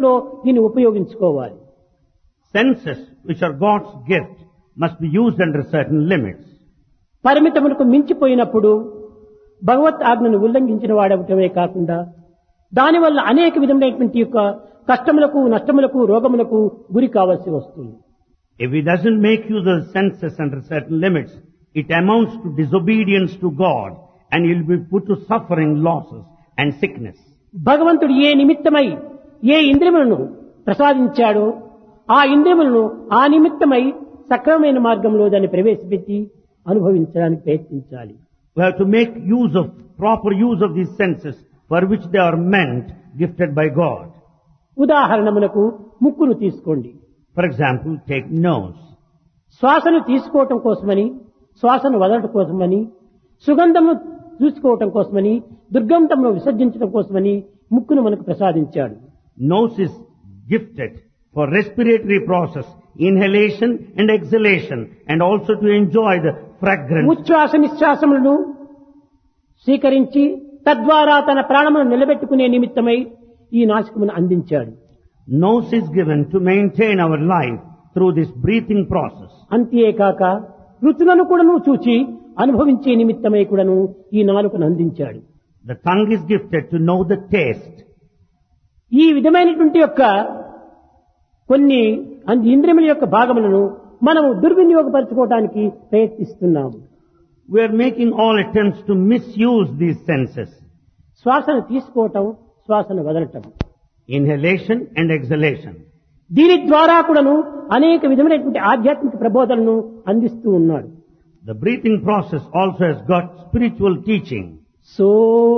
లో దీన్ని ఉపయోగించుకోవాలి Senses, which are God's gift, must be used under certain limits. పరిమితములకు మించిపోయినప్పుడు భగవత్ ఆజ్ఞను ఉల్లంఘించిన వాడవటమే కాకుండా దానివల్ల అనేక విధమైనటువంటి యొక్క కష్టములకు నష్టములకు రోగములకు గురి కావాల్సి వస్తుంది If he doesn't make use of the senses under certain limits, it amounts to disobedience to God and he'll be put to suffering, losses and sickness. భగవంతుడు ఏ నిమిత్తమై ఏ ఇంద్రియములను ప్రసాదించాడో ఆ ఇంద్రియములను ఆ నిమిత్తమై సక్రమమైన మార్గంలో దాన్ని ప్రవేశపెట్టి అనుభవించడానికి ప్రయత్నించాలి We have to make use of, proper use of these senses for which they are meant, gifted by God. ఉదాహరణములకు ముక్కును తీసుకోండి For example, take nose. శ్వాసను తీసుకోవటం కోసమని శ్వాసను వదలటం కోసమని సుగంధము చూసుకోవటం కోసమని దుర్గంధమును విసర్జించడం కోసమని ముక్కును మనకు ప్రసాదించాడు Nose is gifted for respiratory process, inhalation and exhalation and also to enjoy the fragrance. ఉచ్ఛ్వాస నిశ్వాసములను స్వీకరించి తద్వారా తన ప్రాణమును నిలబెట్టుకునే నిమిత్తమై ఈ నాశకమును అందించాడు Nose is given to maintain our life through this breathing process. అంతేకాక రుచులను కూడాను చూచి అనుభవించే నిమిత్తమై కూడాను ఈ నాలుకను అందించాడు The tongue is gifted to know the taste. ఈ విధమైనటువంటి యొక్క కొన్ని అంది ఇంద్రియముల యొక్క భాగములను మనము దుర్వినియోగపరచుకోవడానికి ప్రయత్నిస్తున్నాము We are making all attempts to misuse these senses. శ్వాసను తీసుకోవటం శ్వాసను వదలటం Inhalation and exhalation. దీని ద్వారా కూడాను అనేక విధమైనటువంటి ఆధ్యాత్మిక ప్రబోధనను అందిస్తూ ఉన్నాడు The breathing process also has got spiritual teaching. సో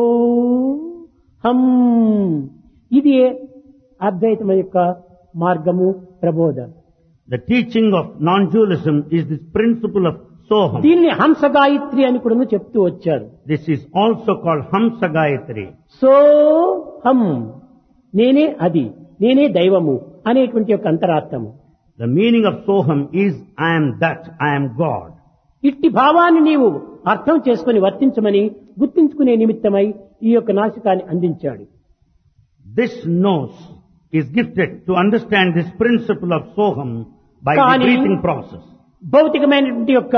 హం ఇది అద్వైతం యొక్క మార్గము ప్రబోధ The teaching of non-dualism is this principle of Soham. దీన్ని హంస గాయత్రి అని కూడా చెప్తూ వచ్చారు This is also called Hamsa Gayatri. సో హం నేనే అది నేనే దైవము అనేటువంటి యొక్క అంతరార్థము The meaning of Soham is I am that, I am God. ఇట్టి భావాన్ని నీవు అర్థం చేసుకుని వర్తించమని గుర్తించుకునే నిమిత్తమై ఈ యొక్క నాశకాన్ని అందించాడు This nose is gifted to understand this principle of Soham by the Kani- breathing process. భౌతికమైనటువంటి యొక్క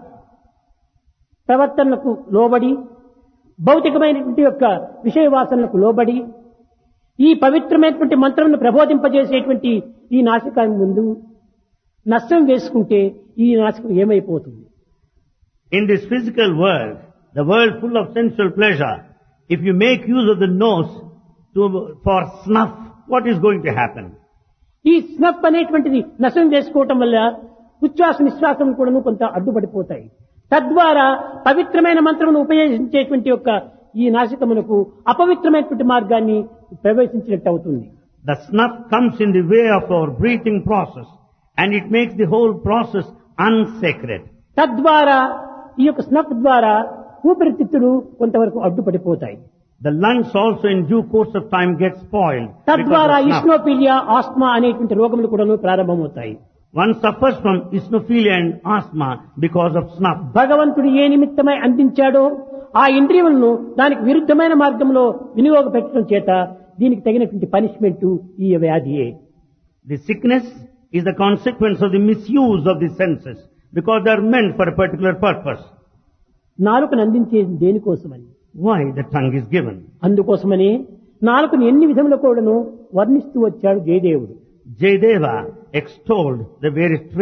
ప్రవర్తనలకు లోబడి భౌతికమైనటువంటి యొక్క విషయ వాసనలకు లోబడి ఈ పవిత్రమైనటువంటి మంత్రమును ప్రబోధింపజేసేటువంటి ఈ నాశకాన్ని ముందు నష్టం వేసుకుంటే ఈ నాశకం ఏమైపోతుంది In this physical world, the world full of sensual pleasure, if you make use of the nose to, for snuff, what is going to happen? ఈ స్నఫ్ అనేటువంటిది నశం వేసుకోవటం వల్ల ఉచ్ఛ్వాస నిశ్వాసం కూడా కొంత అడ్డుపడిపోతాయి తద్వారా పవిత్రమైన మంత్రమును ఉపయోగించేటువంటి యొక్క ఈ నాశకమునకు అపవిత్రమైనటువంటి మార్గాన్ని ప్రవేశించినట్టు అవుతుంది The snuff comes in the way of our breathing process and it makes the whole process unsacred. తద్వారా ఈ యొక్క స్నఫ్ ద్వారా ఊపిరితిత్తులు కొంతవరకు అడ్డుపడిపోతాయి The lungs also in due course of time get spoiled. because తద్వారా of snuff. ఇస్నోపీలియా ఆస్మా అనేటువంటి రోగములు కూడాను ప్రారంభమవుతాయి One suffers from isnophilia and asthma because of snuff. భగవంతుడు ఏ నిమిత్తమై అందించాడో ఆ ఇంద్రియములను దానికి విరుద్ధమైన మార్గంలో వినియోగపెట్టడం చేత దీనికి తగినటువంటి పనిష్మెంట్ ఈ వ్యాధియే The sickness is the consequence of the misuse of the senses because they are meant for a particular purpose. నాలుకను అందించేది దేనికోసమని Why the tongue is given? అందుకోసమని నాలుకను ఎన్ని విధముల కూడాను వర్ణిస్తూ వచ్చాడు జయదేవుడు Jayadeva extolled the various